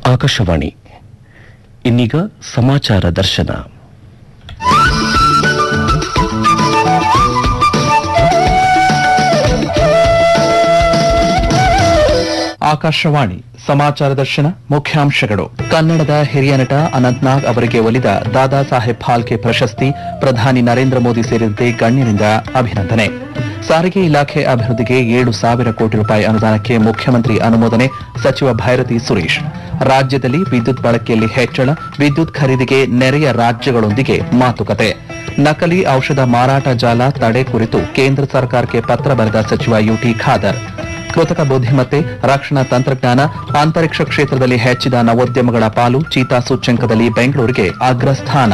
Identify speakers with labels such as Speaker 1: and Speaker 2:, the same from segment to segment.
Speaker 1: ಆಕಾಶವಾಣಿ ಇನ್ನೀಗ ಸಮಾಚಾರ ದರ್ಶನ
Speaker 2: ಆಕಾಶವಾಣಿ ಸಮಾಚಾರ ದರ್ಶನ ಮುಖ್ಯಾಂಶಗಳು ಕನ್ನಡದ ಹಿರಿಯ ನಟ ಅನಂತ್ನಾಗ್ ಅವರಿಗೆ ಒಲಿದ ದಾದಾ ಸಾಹೇಬ್ ಫಾಲ್ಕೆ ಪ್ರಶಸ್ತಿ ಪ್ರಧಾನಿ ನರೇಂದ್ರ ಮೋದಿ ಸೇರಿದಂತೆ ಗಣ್ಯರಿಂದ ಅಭಿನಂದನೆ ಸಾರಿಗೆ ಇಲಾಖೆ ಅಭಿವೃದ್ಧಿಗೆ ಏಳು ಸಾವಿರ ಕೋಟಿ ರೂಪಾಯಿ ಅನುದಾನಕ್ಕೆ ಮುಖ್ಯಮಂತ್ರಿ ಅನುಮೋದನೆ ಸಚಿವ ಭೈರತಿ ಸುರೇಶ್ ರಾಜ್ಯದಲ್ಲಿ ವಿದ್ಯುತ್ ಬಳಕೆಯಲ್ಲಿ ಹೆಚ್ಚಳ ವಿದ್ಯುತ್ ಖರೀದಿಗೆ ನೆರೆಯ ರಾಜ್ಯಗಳೊಂದಿಗೆ ಮಾತುಕತೆ ನಕಲಿ ಔಷಧ ಮಾರಾಟ ಜಾಲ ತಡೆ ಕುರಿತು ಕೇಂದ್ರ ಸರ್ಕಾರಕ್ಕೆ ಪತ್ರ ಬರೆದ ಸಚಿವ ಯುಟಿ ಖಾದರ್ ಕೃತಕ ಬುದ್ಧಿಮತ್ತೆ ರಕ್ಷಣಾ ತಂತ್ರಜ್ಞಾನ ಅಂತರಿಕ್ಷ ಕ್ಷೇತ್ರದಲ್ಲಿ ಹೆಚ್ಚಿದ ನವೋದ್ಯಮಗಳ ಪಾಲು ಚೀತಾ ಸೂಚ್ಯಂಕದಲ್ಲಿ ಬೆಂಗಳೂರಿಗೆ ಅಗ್ರಸ್ಥಾನ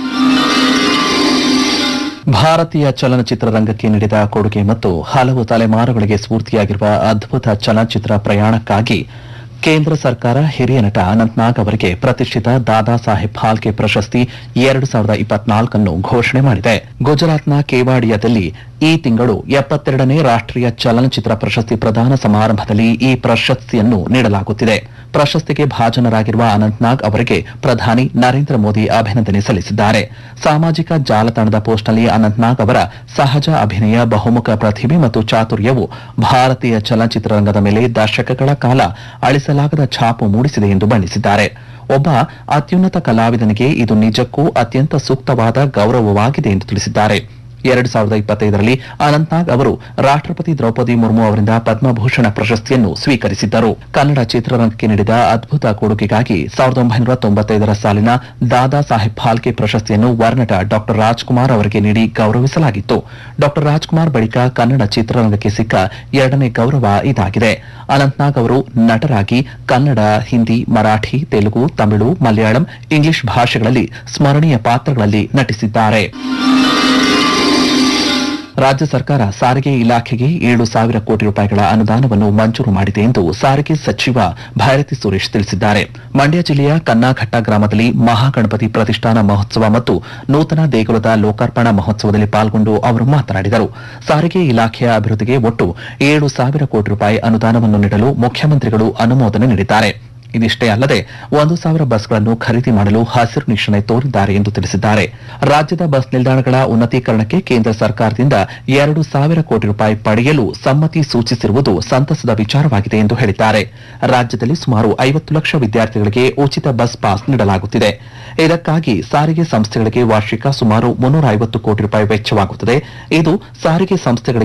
Speaker 2: ಭಾರತೀಯ ಚಲನಚಿತ್ರರಂಗಕ್ಕೆ ನೀಡಿದ ಕೊಡುಗೆ ಮತ್ತು ಹಲವು ತಲೆಮಾರುಗಳಿಗೆ ಸ್ಫೂರ್ತಿಯಾಗಿರುವ ಅದ್ಭುತ ಚಲನಚಿತ್ರ ಪ್ರಯಾಣಕ್ಕಾಗಿ ಕೇಂದ್ರ ಸರ್ಕಾರ ಹಿರಿಯ ನಟ ಅನಂತ್ನಾಗ್ ಅವರಿಗೆ ಪ್ರತಿಷ್ಠಿತ ದಾದಾ ಸಾಹೇಬ್ ಫಾಲ್ಕೆ ಪ್ರಶಸ್ತಿ ಎರಡು ಸಾವಿರದ ಇಪ್ಪತ್ನಾಲ್ಕನ್ನು ಘೋಷಣೆ ಮಾಡಿದೆ ಗುಜರಾತ್ನ ಕೇವಾಡಿಯಾದಲ್ಲಿ ಈ ತಿಂಗಳು ಎಪ್ಪತ್ತೆರಡನೇ ರಾಷ್ಟ್ರೀಯ ಚಲನಚಿತ್ರ ಪ್ರಶಸ್ತಿ ಪ್ರದಾನ ಸಮಾರಂಭದಲ್ಲಿ ಈ ಪ್ರಶಸ್ತಿಯನ್ನು ನೀಡಲಾಗುತ್ತಿದೆ ಪ್ರಶಸ್ತಿಗೆ ಭಾಜನರಾಗಿರುವ ಅನಂತ್ನಾಗ್ ಅವರಿಗೆ ಪ್ರಧಾನಿ ನರೇಂದ್ರ ಮೋದಿ ಅಭಿನಂದನೆ ಸಲ್ಲಿಸಿದ್ದಾರೆ ಸಾಮಾಜಿಕ ಜಾಲತಾಣದ ಪೋಸ್ಟ್ನಲ್ಲಿ ಅನಂತ್ನಾಗ್ ಅವರ ಸಹಜ ಅಭಿನಯ ಬಹುಮುಖ ಪ್ರತಿಭೆ ಮತ್ತು ಚಾತುರ್ಯವು ಭಾರತೀಯ ಚಲನಚಿತ್ರರಂಗದ ಮೇಲೆ ದಶಕಗಳ ಕಾಲ ಅಳಿಸಲಾಗದ ಛಾಪು ಮೂಡಿಸಿದೆ ಎಂದು ಬಣ್ಣಿಸಿದ್ದಾರೆ ಒಬ್ಬ ಅತ್ಯುನ್ನತ ಕಲಾವಿದನಿಗೆ ಇದು ನಿಜಕ್ಕೂ ಅತ್ಯಂತ ಸೂಕ್ತವಾದ ಗೌರವವಾಗಿದೆ ಎಂದು ತಿಳಿಸಿದ್ದಾರೆ ಎರಡು ಸಾವಿರದ ಇಪ್ಪತ್ತೈದರಲ್ಲಿ ಅನಂತ್ನಾಗ್ ಅವರು ರಾಷ್ಟ್ರಪತಿ ದ್ರೌಪದಿ ಮುರ್ಮು ಅವರಿಂದ ಪದ್ಮಭೂಷಣ ಪ್ರಶಸ್ತಿಯನ್ನು ಸ್ವೀಕರಿಸಿದ್ದರು ಕನ್ನಡ ಚಿತ್ರರಂಗಕ್ಕೆ ನೀಡಿದ ಅದ್ಭುತ ಕೊಡುಗೆಗಾಗಿ ಸಾವಿರದ ಒಂಬೈನೂರ ತೊಂಬತ್ತೈದರ ಸಾಲಿನ ದಾದಾ ಸಾಹೇಬ್ ಫಾಲ್ಕೆ ಪ್ರಶಸ್ತಿಯನ್ನು ವರ್ನಟ ಡಾಕ್ಟರ್ ರಾಜ್ಕುಮಾರ್ ಅವರಿಗೆ ನೀಡಿ ಗೌರವಿಸಲಾಗಿತ್ತು ಡಾಕ್ಟರ್ ರಾಜ್ಕುಮಾರ್ ಬಳಿಕ ಕನ್ನಡ ಚಿತ್ರರಂಗಕ್ಕೆ ಸಿಕ್ಕ ಎರಡನೇ ಗೌರವ ಇದಾಗಿದೆ ಅನಂತ್ನಾಗ್ ಅವರು ನಟರಾಗಿ ಕನ್ನಡ ಹಿಂದಿ ಮರಾಠಿ ತೆಲುಗು ತಮಿಳು ಮಲಯಾಳಂ ಇಂಗ್ಲಿಷ್ ಭಾಷೆಗಳಲ್ಲಿ ಸ್ಮರಣೀಯ ಪಾತ್ರಗಳಲ್ಲಿ ನಟಿಸಿದ್ದಾರೆ ರಾಜ್ಯ ಸರ್ಕಾರ ಸಾರಿಗೆ ಇಲಾಖೆಗೆ ಏಳು ಸಾವಿರ ಕೋಟಿ ರೂಪಾಯಿಗಳ ಅನುದಾನವನ್ನು ಮಂಜೂರು ಮಾಡಿದೆ ಎಂದು ಸಾರಿಗೆ ಸಚಿವ ಭೈರತಿ ಸುರೇಶ್ ತಿಳಿಸಿದ್ದಾರೆ ಮಂಡ್ಯ ಜಿಲ್ಲೆಯ ಕನ್ನಾಘಟ್ಟ ಗ್ರಾಮದಲ್ಲಿ ಮಹಾಗಣಪತಿ ಪ್ರತಿಷ್ಠಾನ ಮಹೋತ್ಸವ ಮತ್ತು ನೂತನ ದೇಗುಲದ ಲೋಕಾರ್ಪಣಾ ಮಹೋತ್ಸವದಲ್ಲಿ ಪಾಲ್ಗೊಂಡು ಅವರು ಮಾತನಾಡಿದರು ಸಾರಿಗೆ ಇಲಾಖೆಯ ಅಭಿವೃದ್ಧಿಗೆ ಒಟ್ಟು ಏಳು ಸಾವಿರ ಕೋಟಿ ರೂಪಾಯಿ ಅನುದಾನವನ್ನು ನೀಡಲು ಮುಖ್ಯಮಂತ್ರಿಗಳು ಅನುಮೋದನೆ ನೀಡಿದ್ದಾರೆ ಇದಿಷ್ಟೇ ಅಲ್ಲದೆ ಒಂದು ಸಾವಿರ ಬಸ್ಗಳನ್ನು ಖರೀದಿ ಮಾಡಲು ಹಸಿರು ನಿಶಾನೆ ತೋರಿದ್ದಾರೆ ಎಂದು ತಿಳಿಸಿದ್ದಾರೆ ರಾಜ್ಯದ ಬಸ್ ನಿಲ್ದಾಣಗಳ ಉನ್ನತೀಕರಣಕ್ಕೆ ಕೇಂದ್ರ ಸರ್ಕಾರದಿಂದ ಎರಡು ಸಾವಿರ ಕೋಟಿ ರೂಪಾಯಿ ಪಡೆಯಲು ಸಮ್ಮತಿ ಸೂಚಿಸಿರುವುದು ಸಂತಸದ ವಿಚಾರವಾಗಿದೆ ಎಂದು ಹೇಳಿದ್ದಾರೆ ರಾಜ್ಯದಲ್ಲಿ ಸುಮಾರು ಐವತ್ತು ಲಕ್ಷ ವಿದ್ಯಾರ್ಥಿಗಳಿಗೆ ಉಚಿತ ಬಸ್ ಪಾಸ್ ನೀಡಲಾಗುತ್ತಿದೆ ಇದಕ್ಕಾಗಿ ಸಾರಿಗೆ ಸಂಸ್ಥೆಗಳಿಗೆ ವಾರ್ಷಿಕ ಸುಮಾರು ಮುನ್ನೂರ ಐವತ್ತು ಕೋಟಿ ರೂಪಾಯಿ ವೆಚ್ಚವಾಗುತ್ತದೆ ಇದು ಸಾರಿಗೆ ಸಂಸ್ಥೆಗಳಿಗೆ